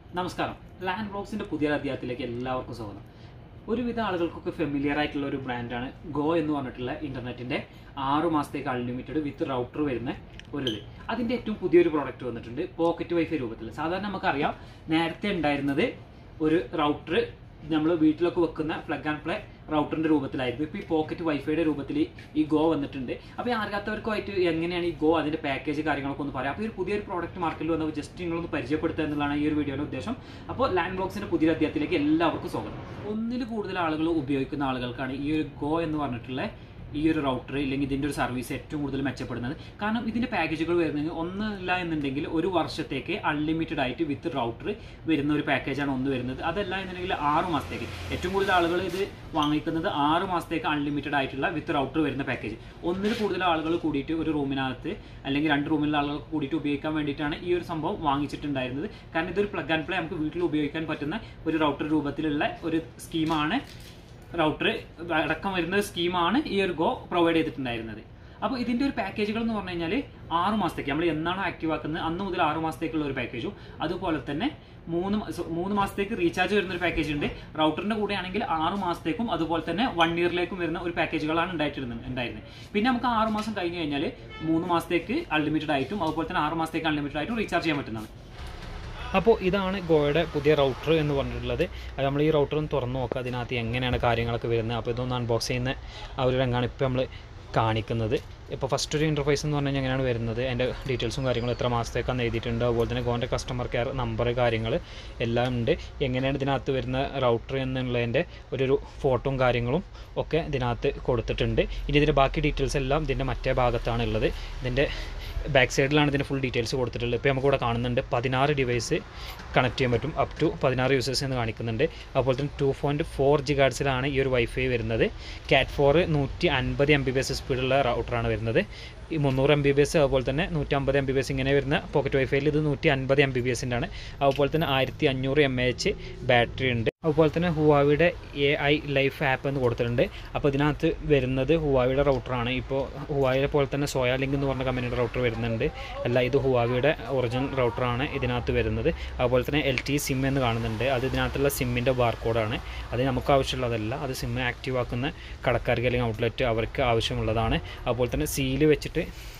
നമസ്കാരം ലാൻഡ് ബ്ലോഗ്സിന്റെ പുതിയ അധ്യായത്തിലേക്ക് എല്ലാവർക്കും സ്വാഗതം ഒരുവിധ ആളുകൾക്കൊക്കെ ഫെമിലിയർ ആയിട്ടുള്ള ഒരു ബ്രാൻഡാണ് ഗോ എന്ന് പറഞ്ഞിട്ടുള്ള ഇന്റർനെറ്റിന്റെ ആറ് മാസത്തേക്ക് അൺലിമിറ്റഡ് വിത്ത് റൗട്ടർ വരുന്ന ഒരു ഇത് അതിന്റെ ഏറ്റവും പുതിയൊരു പ്രോഡക്റ്റ് വന്നിട്ടുണ്ട് പോക്കറ്റ് വൈഫൈ രൂപത്തിൽ സാധാരണ നമുക്കറിയാം നേരത്തെ ഉണ്ടായിരുന്നത് ഒരു റൗട്ടർ നമ്മൾ വീട്ടിലൊക്കെ വെക്കുന്ന പ്ലഗ് ആൻഡ് പ്ലേ റൗട്ടറിന്റെ രൂപത്തിലായിരുന്നു ഇപ്പോൾ ഈ പോക്കറ്റ് വൈഫൈയുടെ രൂപത്തിൽ ഈ ഗോ വന്നിട്ടുണ്ട് അപ്പോൾ ഈ അറിയാത്തവർക്കുമായിട്ട് എങ്ങനെയാണ് ഈ ഗോ അതിന്റെ പാക്കേജ് കാര്യങ്ങളൊക്കെ ഒന്ന് പറയാം അപ്പോൾ ഈ ഒരു പുതിയൊരു പ്രോഡക്റ്റ് മാർക്കറ്റിൽ വന്നപ്പോൾ ജസ്റ്റ് നിങ്ങളൊന്ന് പരിചയപ്പെടുത്തുക എന്നുള്ളതാണ് ഈ ഒരു വീഡിയോയുടെ ഉദ്ദേശം അപ്പോൾ ലാൻഡ് ബ്ലോക്സിന്റെ പുതിയ അധ്യായത്തിലേക്ക് എല്ലാവർക്കും സ്വാഗതം ഒന്നിൽ കൂടുതൽ ആളുകൾ ഉപയോഗിക്കുന്ന ആളുകൾക്കാണ് ഈ ഒരു ഗോ എന്ന് പറഞ്ഞിട്ടുള്ള ഈ ഒരു റൗട്ടർ ഇല്ലെങ്കിൽ ഇതിൻ്റെ ഒരു സർവീസ് ഏറ്റവും കൂടുതൽ മെച്ചപ്പെടുന്നത് കാരണം ഇതിൻ്റെ പാക്കേജുകൾ വരുന്നത് ഒന്നില്ല എന്നുണ്ടെങ്കിൽ ഒരു വർഷത്തേക്ക് അൺലിമിറ്റഡ് ആയിട്ട് വിത്ത് റൗട്ടർ വരുന്ന ഒരു പാക്കേജാണ് ഒന്ന് വരുന്നത് അതല്ല എന്നുണ്ടെങ്കിൽ ആറ് മാസത്തേക്ക് ഏറ്റവും കൂടുതൽ ആളുകൾ ഇത് വാങ്ങിക്കുന്നത് ആറ് മാസത്തേക്ക് അൺലിമിറ്റഡ് ആയിട്ടുള്ള വിത്ത് റൗട്ടർ വരുന്ന പാക്കേജ് ഒന്നിൽ കൂടുതൽ ആളുകൾ കൂടിയിട്ട് ഒരു റൂമിനകത്ത് അല്ലെങ്കിൽ രണ്ട് റൂമിലുള്ള ആളുകൾക്ക് കൂടിയിട്ട് ഉപയോഗിക്കാൻ വേണ്ടിയിട്ടാണ് ഈ ഒരു സംഭവം വാങ്ങിച്ചിട്ടുണ്ടായിരുന്നത് കാരണം ഇതൊരു പ്ലഗ് ആൻഡ് പ്ലേ നമുക്ക് വീട്ടിൽ ഉപയോഗിക്കാൻ പറ്റുന്ന ഒരു റൗട്ടർ രൂപത്തിലുള്ള ഒരു സ്കീമാണ് റൗട്ടർ അടക്കം വരുന്ന ഒരു സ്കീമാണ് ഈ ഒരു ഗോ പ്രൊവൈഡ് ചെയ്തിട്ടുണ്ടായിരുന്നത് അപ്പോൾ ഇതിൻ്റെ ഒരു പാക്കേജുകൾ എന്ന് പറഞ്ഞു കഴിഞ്ഞാൽ ആറ് മാസത്തേക്ക് നമ്മൾ എന്നാണോ ആക്റ്റീവ് ആക്കുന്നത് അന്ന് മുതൽ ആറ് മാസത്തേക്കുള്ള ഒരു പാക്കേജും അതുപോലെ തന്നെ മൂന്ന് മ- സോ- മൂന്ന് മാസത്തേക്ക് റീചാർജ് വരുന്ന ഒരു പാക്കേജ് ഉണ്ട് റൗട്ടറിന്റെ കൂടെ ആണെങ്കിൽ ആറ് മാസത്തേക്കും അതുപോലെ തന്നെ വൺ ഇയറിലേക്കും വരുന്ന ഒരു പാക്കേജുകളാണ് ഉണ്ടായിട്ടിരുന്നത് ഉണ്ടായിരുന്നത് പിന്നെ നമുക്ക് ആറ് മാസം കഴിഞ്ഞ് കഴിഞ്ഞാൽ മൂന്ന് മാസത്തേക്ക് അൺലിമിറ്റഡ് ആയിട്ടും അതുപോലെ തന്നെ ആറ് മാസത്തേക്ക് അൺലിമിറ്റഡ് ആയിട്ടും റീചാർജ് ചെയ്യാൻ പറ്റുന്നതാണ് അപ്പോൾ ഇതാണ് ഗോയുടെ പുതിയ റൗട്ടർ എന്ന് പറഞ്ഞിട്ടുള്ളത് അത് നമ്മൾ ഈ റൗട്ടർ ഒന്ന് തുറന്നു നോക്കുക അതിനകത്ത് എങ്ങനെയാണ് കാര്യങ്ങളൊക്കെ വരുന്നത് അപ്പോൾ ഇതൊന്ന് അൺബോക്സ് ചെയ്യുന്ന ആ ഒരു രംഗമാണ് ഇപ്പോൾ നമ്മൾ കാണിക്കുന്നത് ഇപ്പോൾ ഫസ്റ്റ് ഒരു ഇൻ്റർഫേസ് എന്ന് പറഞ്ഞു കഴിഞ്ഞാൽ എങ്ങനെയാണ് വരുന്നത് അതിൻ്റെ ഡീറ്റെയിൽസും കാര്യങ്ങളും എത്ര മാസത്തേക്കാണ് എഴുതിയിട്ടുണ്ട് അതുപോലെ തന്നെ ഗോൻ്റെ കസ്റ്റമർ കെയർ നമ്പർ കാര്യങ്ങൾ എല്ലാം ഉണ്ട് എങ്ങനെയാണ് ഇതിനകത്ത് വരുന്ന റൗട്ടർ എന്നുള്ളതിൻ്റെ ഒരു ഒരു ഫോട്ടോയും കാര്യങ്ങളും ഒക്കെ ഇതിനകത്ത് കൊടുത്തിട്ടുണ്ട് ഇനി ഇതിൻ്റെ ബാക്കി ഡീറ്റെയിൽസ് എല്ലാം ഇതിൻ്റെ മറ്റേ ഭാഗത്താണ് ഉള്ളത് ഇതിൻ്റെ ബാക്ക് സൈഡിലാണ് ഇതിന് ഫുൾ ഡീറ്റെയിൽസ് കൊടുത്തിട്ടുള്ളത് ഇപ്പോൾ നമുക്ക് ഇവിടെ കാണുന്നുണ്ട് പതിനാറ് ഡിവൈസ് കണക്ട് ചെയ്യാൻ പറ്റും അപ് ടു പതിനാറ് യൂസേഴ്സ് എന്ന് കാണിക്കുന്നുണ്ട് അതുപോലെ തന്നെ ടു പോയിൻറ്റ് ഫോർ ജി ഗാർഡ്സിലാണ് ഈ ഒരു വൈഫൈ വരുന്നത് കാറ്റ് ഫോർ നൂറ്റി അൻപത് എം ബി ബി എസ് സ്പീഡുള്ള റൗട്ടറാണ് വരുന്നത് ഈ മുന്നൂറ് എം ബി ബി എസ് അതുപോലെ തന്നെ നൂറ്റമ്പത് എം ബി ബി എസ് ഇങ്ങനെ വരുന്ന പോക്കറ്റ് വൈഫൈയിൽ ഇത് നൂറ്റി അൻപത് എം ബി ബി എസിൻ്റെ ആണ് അതുപോലെ തന്നെ ആയിരത്തി അഞ്ഞൂറ് എം എച്ച് ബാറ്ററി ഉണ്ട് അതുപോലെ തന്നെ ഹുവാവിയുടെ എ ഐ ലൈഫ് ആപ്പ് എന്ന് കൊടുത്തിട്ടുണ്ട് അപ്പോൾ ഇതിനകത്ത് വരുന്നത് ഹുവാവിയുടെ റൗട്ടറാണ് ഇപ്പോൾ ഹുവാവിയെ പോലെ തന്നെ സോയാ ലിങ്ക് എന്ന് പറഞ്ഞ കമ്പനിയുടെ റൗട്ടർ വരുന്നുണ്ട് അല്ല ഇത് ഹുവാവിയുടെ ഒറിജിനൽ റൗട്ടറാണ് ഇതിനകത്ത് വരുന്നത് അതുപോലെ തന്നെ എൽ ടി സിം എന്ന് കാണുന്നുണ്ട് അത് ഇതിനകത്തുള്ള സിമ്മിൻ്റെ ബാർകോഡാണ് അത് നമുക്ക് ആവശ്യമുള്ളതല്ല അത് സിം ആക്റ്റീവ് ആക്കുന്ന കടക്കാർക്ക് അല്ലെങ്കിൽ ഔട്ട്ലെറ്റ് അവർക്ക് ആവശ്യമുള്ളതാണ് അതുപോലെ തന്നെ സീല് വെച്ചിട്ട്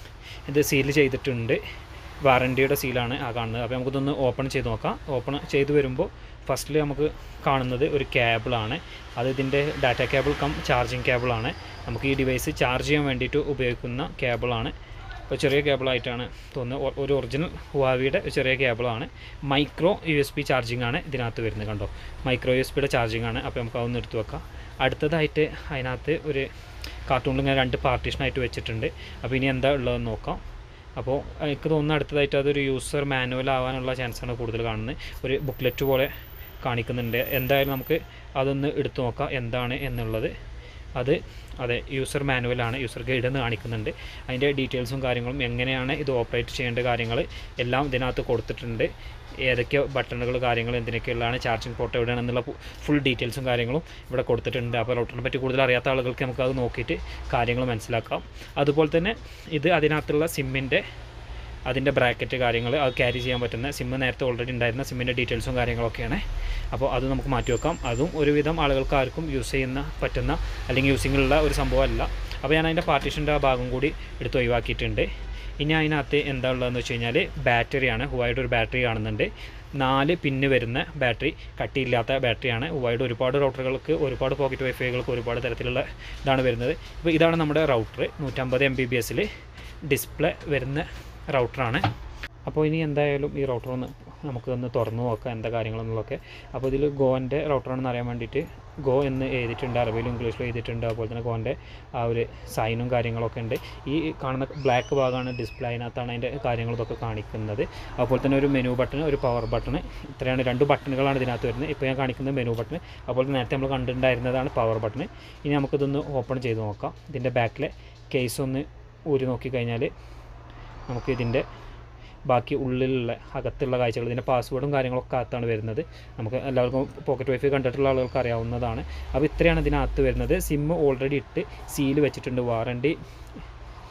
ഇത് സീൽ ചെയ്തിട്ടുണ്ട് വാറൻറ്റിയുടെ സീലാണ് ആ കാണുന്നത് അപ്പോൾ നമുക്കിതൊന്ന് ഓപ്പൺ ചെയ്ത് നോക്കാം ഓപ്പൺ ചെയ്ത് വരുമ്പോൾ ഫസ്റ്റിൽ നമുക്ക് കാണുന്നത് ഒരു കേബിളാണ് അത് ഇതിൻ്റെ ഡാറ്റ കേബിൾ കം ചാർജിങ് കേബിളാണ് നമുക്ക് ഈ ഡിവൈസ് ചാർജ് ചെയ്യാൻ വേണ്ടിയിട്ട് ഉപയോഗിക്കുന്ന കേബിളാണ് അപ്പോൾ ചെറിയ കേബിളായിട്ടാണ് തോന്നുന്നത് ഒ- ഒരു ഒറിജിനൽ ഹുവാവിയുടെ ഒരു ചെറിയ കേബിളാണ് micro U S B charging ആണ് ഇതിനകത്ത് വരുന്നത് കണ്ടോ മൈക്രോ യു എസ് ബിയുടെ ചാർജിങ് ആണ് അപ്പോൾ നമുക്ക് അതൊന്ന് എടുത്ത് വെക്കാം അടുത്തതായിട്ട് അതിനകത്ത് ഒരു കാർട്ടൂണിൽ ഇങ്ങനെ രണ്ട് പാർട്ടീഷനായിട്ട് വെച്ചിട്ടുണ്ട് അപ്പോൾ ഇനി എന്താ ഉള്ളതെന്ന് നോക്കാം അപ്പോൾ എനിക്ക് തോന്നുന്നു അടുത്തതായിട്ട് അതൊരു യൂസർ മാനുവൽ ആവാനുള്ള ചാൻസാണ് കൂടുതൽ കാണുന്നത് ഒരു ബുക്ക്ലെറ്റ് പോലെ കാണിക്കുന്നുണ്ട് എന്തായാലും നമുക്ക് അതൊന്ന് എടുത്തു നോക്കാം എന്താണ് എന്നുള്ളത് അത് അതെ യൂസർ മാനുവലാണ് യൂസർ ഗൈഡ് എന്ന് കാണിക്കുന്നുണ്ട് അതിൻ്റെ ഡീറ്റെയിൽസും കാര്യങ്ങളും എങ്ങനെയാണ് ഇത് ഓപ്പറേറ്റ് ചെയ്യേണ്ട കാര്യങ്ങൾ എല്ലാം ഇതിനകത്ത് കൊടുത്തിട്ടുണ്ട് ഏതൊക്കെ ബട്ടണുകൾ കാര്യങ്ങൾ എന്തിനൊക്കെയുള്ളതാണ് ചാർജിങ് പോർട്ട് എവിടെയാണെന്നുള്ള ഫുൾ ഡീറ്റെയിൽസും കാര്യങ്ങളും ഇവിടെ കൊടുത്തിട്ടുണ്ട് അപ്പോൾ റൗട്ടറിനെ പറ്റി കൂടുതൽ അറിയാത്ത ആളുകൾക്ക് നമുക്ക് അത് നോക്കിയിട്ട് കാര്യങ്ങൾ മനസ്സിലാക്കാം അതുപോലെ തന്നെ ഇത് അതിനകത്തുള്ള സിമ്മിൻ്റെ അതിൻ്റെ ബ്രാക്കറ്റ് കാര്യങ്ങൾ അത് ക്യാരി ചെയ്യാൻ പറ്റുന്ന സിമ്മ് നേരത്തെ ഓൾറെഡി ഉണ്ടായിരുന്ന സിമ്മിൻ്റെ ഡീറ്റെയിൽസും കാര്യങ്ങളൊക്കെയാണ് അപ്പോൾ അത് നമുക്ക് മാറ്റി വെക്കാം അതും ഒരുവിധം ആളുകൾക്ക് ആർക്കും യൂസ് ചെയ്യുന്ന പറ്റുന്ന അല്ലെങ്കിൽ യൂസിങ്ങിലുള്ള ഒരു സംഭവമല്ല അപ്പോൾ ഞാൻ അതിൻ്റെ പാർട്ടീഷൻ്റെ ആ ഭാഗം കൂടി എടുത്ത് ഒഴിവാക്കിയിട്ടുണ്ട് ഇനി അതിനകത്ത് എന്താ ഉള്ളതെന്ന് വെച്ച് കഴിഞ്ഞാൽ ബാറ്ററിയാണ് ഹുവായുടെ ഒരു ബാറ്ററി കാണുന്നുണ്ട് നാല് പിന്ന് വരുന്ന ബാറ്ററി കട്ടിയില്ലാത്ത ബാറ്ററിയാണ് ഹുവായുടെ ഒരുപാട് റൗട്ടറുകൾക്ക് ഒരുപാട് പോക്കറ്റ് വൈഫൈകൾക്ക് ഒരുപാട് തരത്തിലുള്ള ഇതാണ് വരുന്നത് അപ്പോൾ ഇതാണ് നമ്മുടെ റൗട്ടർ നൂറ്റമ്പത് എം ബി ബി എസിൽ ഡിസ്പ്ലേ വരുന്ന റൗട്ടറാണ് അപ്പോൾ ഇനി എന്തായാലും ഈ റൗട്ടർ ഒന്ന് നമുക്ക് ഒന്ന് തുറന്നു നോക്കാം എന്താ കാര്യങ്ങളെന്നുള്ളതൊക്കെ അപ്പോൾ ഇതിൽ ഗോൻ്റെ റൗട്ടറാണെന്ന് അറിയാൻ വേണ്ടിയിട്ട് ഗോ എന്ന് എഴുതിയിട്ടുണ്ട് അറബിയിലും ഇംഗ്ലീഷിലും എഴുതിയിട്ടുണ്ട് അതുപോലെ തന്നെ ഗോൻ്റെ ആ ഒരു സൈനും കാര്യങ്ങളൊക്കെ ഉണ്ട് ഈ കാണുന്ന ബ്ലാക്ക് ഭാഗമാണ് ഡിസ്പ്ലേ അതിനകത്താണ് അതിൻ്റെ കാര്യങ്ങൾ ഇതൊക്കെ കാണിക്കുന്നത് അതുപോലെ തന്നെ ഒരു മെനു ബട്ടൺ ഒരു പവർ ബട്ടൺ ഇത്രയാണ് രണ്ട് ബട്ടണുകളാണ് ഇതിനകത്ത് വരുന്നത് ഇപ്പോൾ ഞാൻ കാണിക്കുന്നത് മെനു ബട്ടൺ അതുപോലെ തന്നെ നേരത്തെ നമ്മൾ കണ്ടിട്ടുണ്ടായിരുന്നതാണ് പവർ ബട്ടൺ ഇനി നമുക്കിതൊന്ന് ഓപ്പൺ ചെയ്ത് നോക്കാം ഇതിൻ്റെ ബാക്കിലെ കേസ് ഒന്ന് ഊരി നോക്കിക്കഴിഞ്ഞാൽ നമുക്ക് ഇതിൻ്റെ ബാക്കി ഉള്ളിലുള്ള അകത്തുള്ള കാഴ്ചകൾ ഇതിൻ്റെ പാസ്വേഡും കാര്യങ്ങളൊക്കെ അകത്താണ് വരുന്നത് നമുക്ക് എല്ലാവർക്കും പോക്കറ്റ് വൈഫൈ കണ്ടിട്ടുള്ള ആളുകൾക്ക് അറിയാവുന്നതാണ് അപ്പോൾ ഇത്രയാണ് ഇതിനകത്ത് വരുന്നത് സിം ഓൾറെഡി ഇട്ട് സീൽ വെച്ചിട്ടുണ്ട് വാറണ്ടി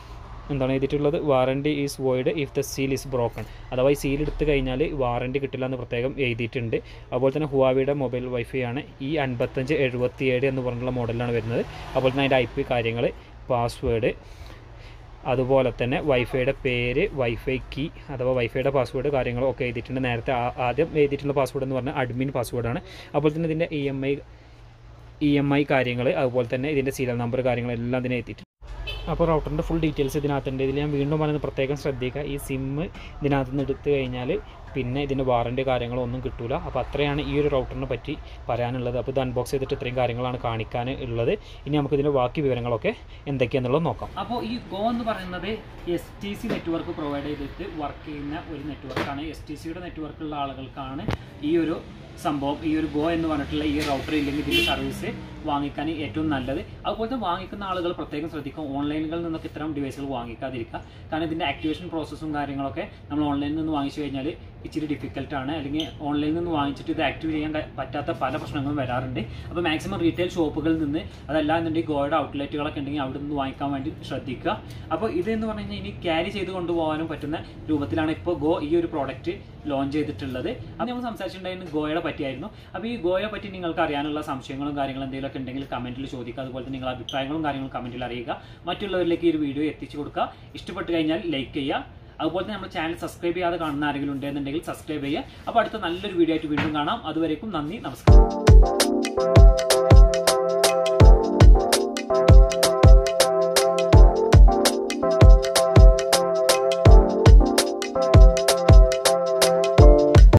എന്താണ് എഴുതിയിട്ടുള്ളത് warranty is void if the seal is broken അഥവാ ഈ സീൽ എടുത്തു കഴിഞ്ഞാൽ വാറണ്ടി കിട്ടില്ല എന്ന് പ്രത്യേകം എഴുതിയിട്ടുണ്ട് അതുപോലെ തന്നെ ഹുവാവിയുടെ മൊബൈൽ വൈഫൈ ആണ് ഈ അൻപത്തഞ്ച് എഴുപത്തിയേഴ് എന്ന് പറഞ്ഞിട്ടുള്ള മോഡലാണ് വരുന്നത് അതുപോലെ തന്നെ അതിൻ്റെ ഐ പി കാര്യങ്ങൾ പാസ്വേഡ് അതുപോലെ തന്നെ വൈഫൈയുടെ പേര് വൈഫൈ കീ അഥവാ വൈഫൈയുടെ പാസ്വേഡ് കാര്യങ്ങളൊക്കെ എഴുതിയിട്ടുണ്ട് നേരത്തെ ആ- ആദ്യം എഴുതിയിട്ടുള്ള പാസ്വേഡ് എന്ന് പറഞ്ഞാൽ അഡ്മിൻ പാസ്വേഡാണ് അതുപോലെ തന്നെ ഇതിൻ്റെ E M I E M I കാര്യങ്ങൾ അതുപോലെ തന്നെ ഇതിൻ്റെ സീരിയൽ നമ്പർ കാര്യങ്ങളെല്ലാം ഇതിനെ എത്തിയിട്ടുണ്ട് അപ്പോൾ റൗട്ടറിൻ്റെ ഫുൾ ഡീറ്റെയിൽസ് ഇതിനകത്തുണ്ട് ഇതിൽ ഞാൻ വീണ്ടും പറയുന്നത് പ്രത്യേകം ശ്രദ്ധിക്കുക ഈ സിമ്മ് ഇതിനകത്ത് നിന്ന് എടുത്തു കഴിഞ്ഞാൽ പിന്നെ ഇതിൻ്റെ വാറണ്ടി കാര്യങ്ങളോ ഒന്നും കിട്ടില്ല അപ്പോൾ അത്രയാണ് ഈ ഒരു റൗട്ടറിനെ പറ്റി പറയാനുള്ളത് അപ്പോൾ ഇത് അൺബോക്സ് ചെയ്തിട്ട് ഇത്രയും കാര്യങ്ങളാണ് കാണിക്കാൻ ഉള്ളത് ഇനി നമുക്ക് ഇതിൻ്റെ ബാക്കി വിവരങ്ങളൊക്കെ എന്തൊക്കെയാണെന്നുള്ളത് നോക്കാം അപ്പോൾ ഈ ഗോ എന്ന് പറയുന്നത് S T C network provide ചെയ്തിട്ട് വർക്ക് ചെയ്യുന്ന ഒരു നെറ്റ്വർക്കാണ് എസ് ടി സിയുടെ നെറ്റ്വർക്കുള്ള ആളുകൾക്കാണ് ഈ ഒരു സംഭവം ഈ ഒരു ഗോ എന്ന് പറഞ്ഞിട്ടുള്ള ഈ റൗട്ടർ ഇല്ലെങ്കിൽ ഇതിൻ്റെ സർവീസ് വാങ്ങിക്കാൻ ഏറ്റവും നല്ലത് അതുപോലെ തന്നെ വാങ്ങിക്കുന്ന ആളുകൾ പ്രത്യേകം ശ്രദ്ധിക്കും ഓൺലൈനുകളിൽ നിന്നൊക്കെ ഇത്തരം ഡിവൈസുകൾ വാങ്ങിക്കാതിരിക്കുക കാരണം ഇതിൻ്റെ ആക്ടിവേഷൻ പ്രോസസ്സും കാര്യങ്ങളൊക്കെ നമ്മൾ ഓൺലൈനിൽ നിന്ന് വാങ്ങിച്ചു കഴിഞ്ഞാൽ ഇച്ചിരി ഡിഫിക്കൽട്ടാണ് അല്ലെങ്കിൽ ഓൺലൈനിൽ നിന്ന് വാങ്ങിച്ചിട്ട് ഇത് ആക്റ്റീവ് ചെയ്യാൻ ക- പറ്റാത്ത പല പ്രശ്നങ്ങളും വരാറുണ്ട് അപ്പോൾ മാക്സിമം റീറ്റെയിൽ ഷോപ്പുകളിൽ നിന്ന് അതല്ല എന്നുണ്ടെങ്കിൽ ഗോയുടെ ഔട്ട്ലെറ്റുകളൊക്കെ ഉണ്ടെങ്കിൽ അവിടെ നിന്ന് വാങ്ങിക്കാൻ വേണ്ടി ശ്രദ്ധിക്കുക അപ്പോൾ ഇത് എന്ന് പറഞ്ഞു കഴിഞ്ഞാൽ ഇനി ക്യാരി ചെയ്ത് കൊണ്ടുപോകാനും പറ്റുന്ന രൂപത്തിലാണ് ഇപ്പോൾ ഗോ ഈ ഒരു പ്രോഡക്റ്റ് ലോഞ്ച് ചെയ്തിട്ടുള്ളത് അത് നമ്മൾ സംസാരിച്ചിട്ടുണ്ടായിരുന്നു ഗോയുടെ പറ്റിയായിരുന്നു അപ്പോൾ ഈ ഗോയെ പറ്റി നിങ്ങൾക്ക് അറിയാനുള്ള സംശയങ്ങളും കാര്യങ്ങളും എന്തെങ്കിലുമൊക്കെ ഉണ്ടെങ്കിൽ കമൻറ്റിൽ ചോദിക്കുക അതുപോലെ തന്നെ നിങ്ങളുടെ അഭിപ്രായങ്ങളും കാര്യങ്ങളും കമൻറ്റിൽ അറിയുക മറ്റുള്ളവരിലേക്ക് ഈ ഒരു വീഡിയോ എത്തിച്ചു കൊടുക്കുക ഇഷ്ടപ്പെട്ട് കഴിഞ്ഞാൽ ലൈക്ക് ചെയ്യുക അതുപോലെ തന്നെ നമ്മുടെ ചാനൽ സബ്സ്ക്രൈബ് ചെയ്യാതെ കാണുന്ന ആരെങ്കിലും ഉണ്ടെന്നുണ്ടെങ്കിൽ സബ്സ്ക്രൈബ് ചെയ്യുക അപ്പോൾ അടുത്ത നല്ലൊരു വീഡിയോ ആയിട്ട് വീണ്ടും കാണാം അതുവരേക്കും നന്ദി നമസ്കാരം